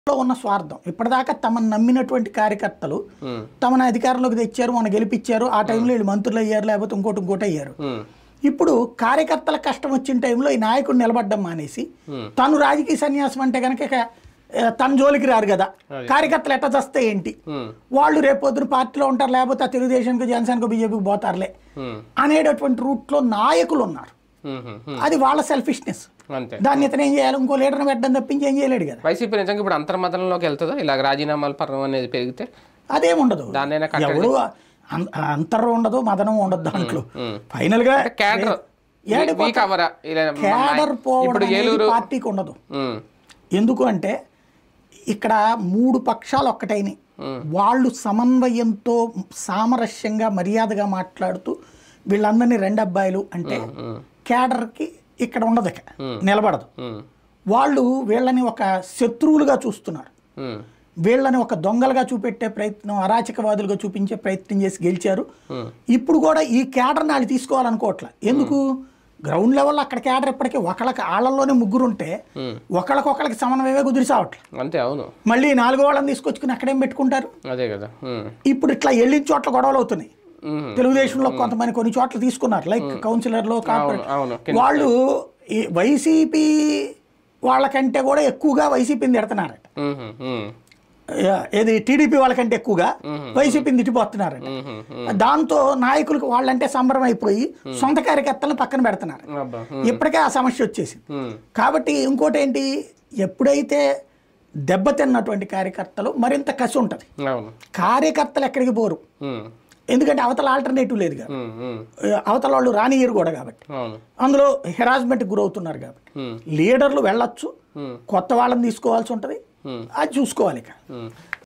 లో ఉన్న స్వార్థం ఇప్పటిదాకా తమను నమ్మినటువంటి కార్యకర్తలు ఉమ్, తమను అధికారంలోకి తెచ్చారు మన గెలిపించారు ఆ టైంలో వీళ్ళు మంత్రులు అయ్యారు లేకపోతే ఇంకోటి ఇంకోటి అయ్యారు ఉమ్, ఇప్పుడు కార్యకర్తల కష్టం వచ్చిన టైంలో ఈ నాయకుడు నిలబడ్డం మానేసి Hmm. తను రాజకీయ సన్యాసం అంటే కనుక ఇక, ఆ, తన జోలికి రారు కదా అది. కార్యకర్తలు ఎట్ట చస్తే ఏంటి ఉమ్, వాళ్ళు రేపొద్దున పార్టీలో ఉంటారు లేకపోతే ఆ తెలుగుదేశానికి జనసేనకు బీజేపీకి పోతారులే ఉమ్, అనేటటువంటి రూట్లో నాయకులు ఉన్నారు ఉమ్, ఉమ్, ఉమ్. అది వాళ్ళ సెల్ఫిష్నెస్ అంతే దాన్ని ఇతను ఏం చేయాలి ఇంకో లీడర్ని పెట్టడం తప్పించి ఏం చేయలేడు కదా వైసీపీ నిజంగా ఇప్పుడు అంతర్మతంలోకి వెళ్తుందా ఇలాగ రాజీనామాల పర్వం అనేది పెరిగితే అదేం ఉండదు దాన్నైనా కట్టడి ఎవరు అం- అంతరం ఉండదు మదనం ఉండదు దాంట్లో ఉమ్. ఫైనల్ గా క్యాడర్ ఏడు వీక్ అవ్వరా ఇలా మా- క్యాడర్ పోవడం ఇప్పుడు అనేది ఏలూరు పార్టీకి ఉండదు ఉమ్, ఎందుకు అంటే ఇక్కడ మూడు పక్షాలు ఒక్కటైనవి ఉమ్, వాళ్ళు సమన్వయంతో సామరస్యంగా మర్యాదగా మాట్లాడుతూ వీళ్ళందరినీ రెండు అబ్బాయిలు అంటే ఉమ్, క్యాడర్కి ఇక్కడ ఉండదు ఇక Hmm. నిలబడదు ఉమ్, వాళ్ళు వీళ్ళని ఒక శత్రువులుగా చూస్తున్నారు ఉమ్, వీళ్ళని ఒక దొంగలుగా చూపెట్టే ప్రయత్నం అరాచకవాదులుగా చూపించే ప్రయత్నం చేసి గెలిచారు ఉమ్, ఇప్పుడు కూడా ఈ క్యాడర్ని వాళ్ళు తీసుకోవాలనుకోవట్లే ఎందుకు గ్రౌండ్ లెవెల్లో అక్కడ క్యాడర్ ఇప్పటికీ ఒకళ్ళకి వాళ్ళలోనే ముగ్గురు ఉంటే ఉమ్. ఒకళ్ళకొకళ్ళకి సమన్వయమే కుదిరి సావట్లే అంతే అవును మళ్ళీ నాలుగో వాళ్ళని తీసుకొచ్చుకుని అక్కడేం పెట్టుకుంటారు అదే కదా ఉమ్, ఇప్పుడు ఇట్లా వెళ్ళిన చోట్ల గొడవలు అవుతున్నాయి ఉమ్, తెలుగుదేశంలో కొంతమంది కొన్ని చోట్ల తీసుకున్నారు లైక్ కౌన్సిలర్లో కార్పొరేట్ అవును కింద వాళ్ళు ఈ వైసీపీ వాళ్ళకంటే కూడా ఎక్కువగా వైసీపీని తిడుతున్నారట ఉమ్, ఉమ్, ఏ- ఏది టీడీపీ వాళ్ళకంటే ఎక్కువగా వైసీపీని తిట్టిపోతున్నారట ఉమ్, ఉమ్, దాంతో నాయకులకు వాళ్ళంటే సంబరం అయిపోయి సొంత కార్యకర్తలను పక్కన పెడుతున్నారు అబ్బా ఇప్పటికే ఆ సమస్య వచ్చేసింది ఉమ్, కాబట్టి ఇంకోటి ఏంటి ఎప్పుడైతే దెబ్బతిన్నటువంటి కార్యకర్తలు మరింత కసి ఉంటుంది అవును కార్యకర్తలు ఎక్కడికి పోరు ఉమ్, ఎందుకంటే అవతల ఆల్టర్నేటివ్ లేదు కదా ఉమ్, ఉమ్, అవతల వాళ్ళు రానియరు కూడా కాబట్టి అవును అందులో హెరాస్మెంట్కి గురవుతున్నారు కాబట్టి ఉమ్, లీడర్లు వెళ్ళొచ్చు ఉమ్, కొత్త వాళ్ళని తీసుకోవాల్సి ఉంటుంది ఉమ్, అది చూసుకోవాలి ఇక ఉమ్.